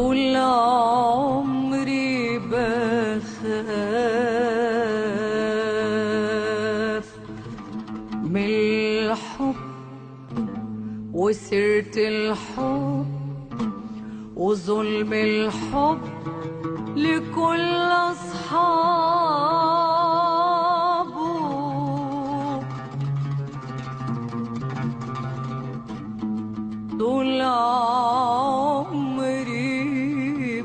طول عمري بخاف من الحب وسيرة الحب وظلم الحب لكل أصحابه طول عمري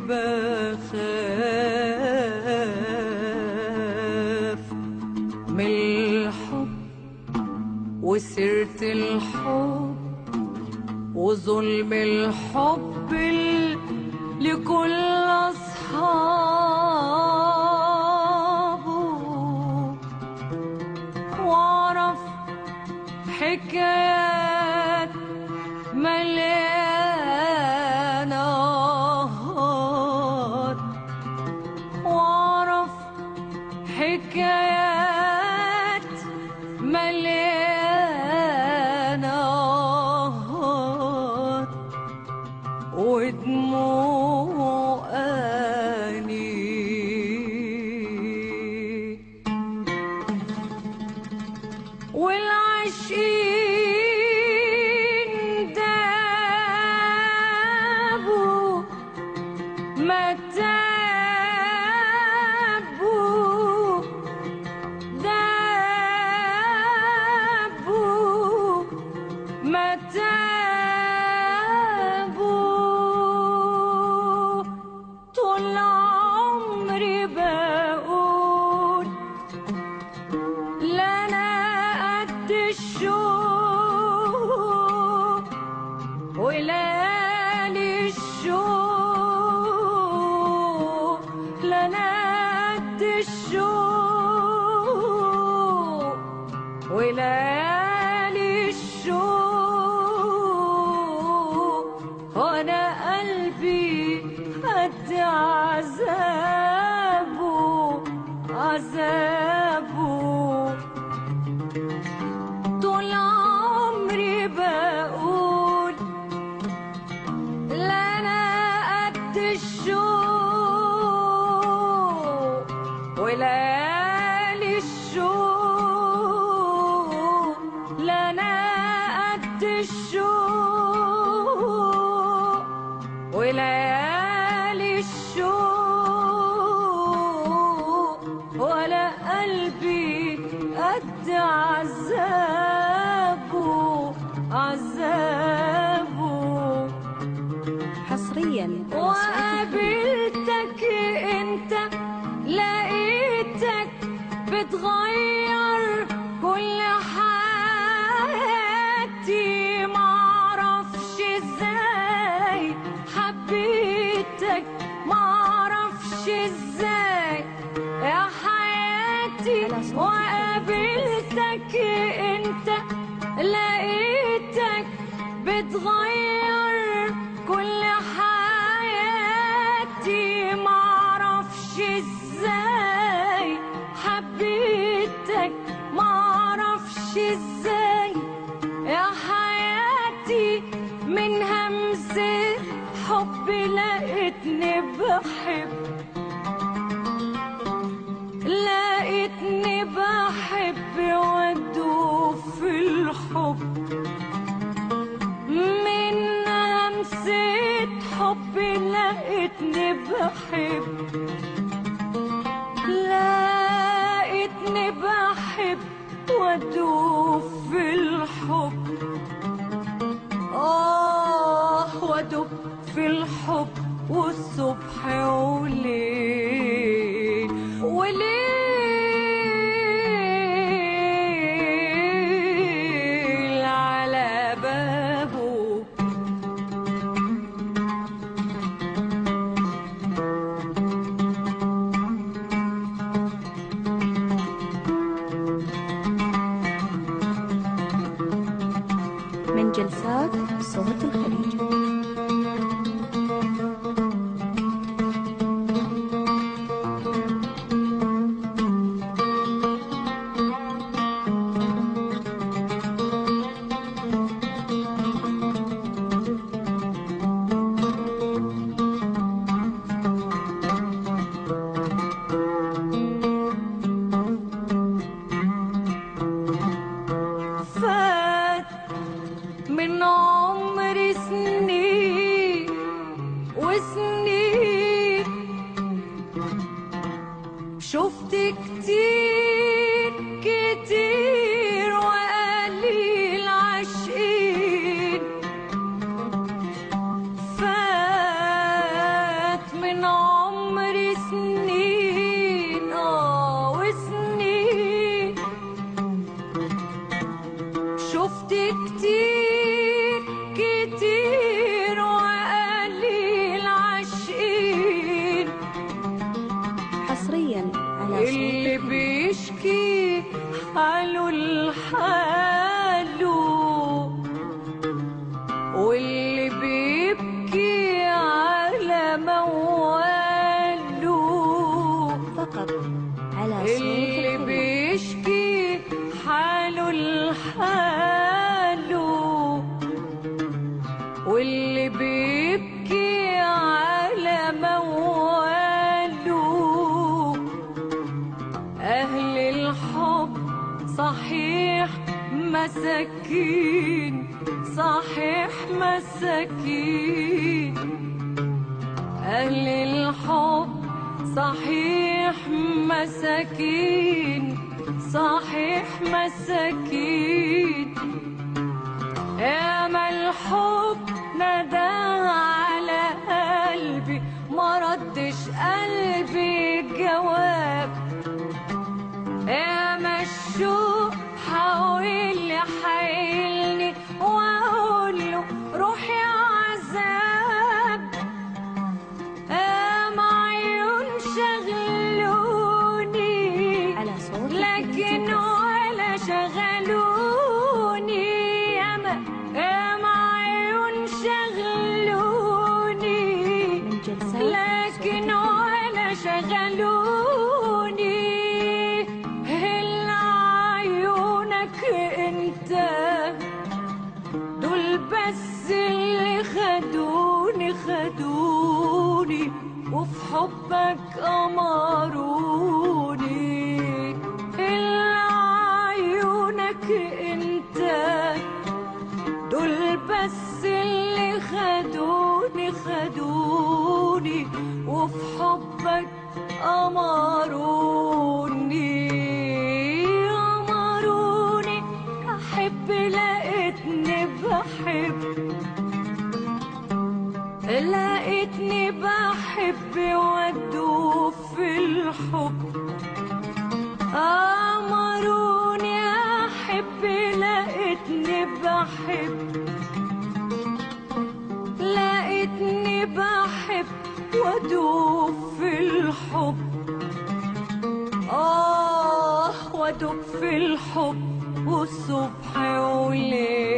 بخاف من الحب وسيرة الحب وظلم الحب ال- لكل أصحابه واعرف حكايات مليانة هار واعرف حكايات مليانة هار ودموع أنين والعاشقين دابوا ما تابوا دابوا ما تابوا طول عمري بقول لا انا قد الشوق وليالي الشوق لا انا قد الشوق وليالي الشوق وانا قلبي قد عذابه عذابه طول عمري بقول لا انا قد الشوق وليالي الشوق لا انا قد الشوق وليالي الشوق ولا قلبي قد عذابه عذابه حصريا على وقابلتك انت لقيتك بتغير كل حياتي معرفش ازاي حبيتك معرفش ازاي يا حياتي وقابلتك انت لقيتك بتغير كل حياتي معرفش ازاي حبيتك معرفش ازاي يا حياتي من همزة حب لقيتني بحب لقيتني بحب وادوب في الحب من همسة حب لقيتني بحب لقيتني بحب وادوب في الحب آه وادوب في الحب والصبح وليل وليل على بابه من جلسات صوت الخليج وسنين شفت كتير كتير وقليل عاشقين فات من عمري سنين اه وسنين شفت كتير كتير وقليل عاشقين حصريا على صوت اللي الخليج. بيشكي حاله لحاله واللي بيبكي على مواله فقط على صوت اللي الخليج. بيشكي حاله لحاله واللي بيبكي على مواله أهل الحب صحيح مساكين صحيح مساكين أهل الحب صحيح مساكين صحيح مساكين يا ما الحب ندى على قلبي ما ردش قلبي جواب يا ما الشوق حاول يحايلني واقول له روح يا عذاب يا ما عيون شغلوني على صوت لكن الخليج. ولا شغلوني ياما ياما عيون شغلوني من جلسات لكن صوت ولا شغلوني إلا عيونك انت دول بس اللي خدوني خدوني وفي حبك أمروني إلا عيونك انت دول بس اللي خدوني خدوني وفي حبك أمروني أمروني أحب لقيتني بحب لقيتني بحب وادوب في الحب أمروني أحب لقيتني بحب لقيتني بحب وادوب في الحب آه وادوب في الحب والصبح وليل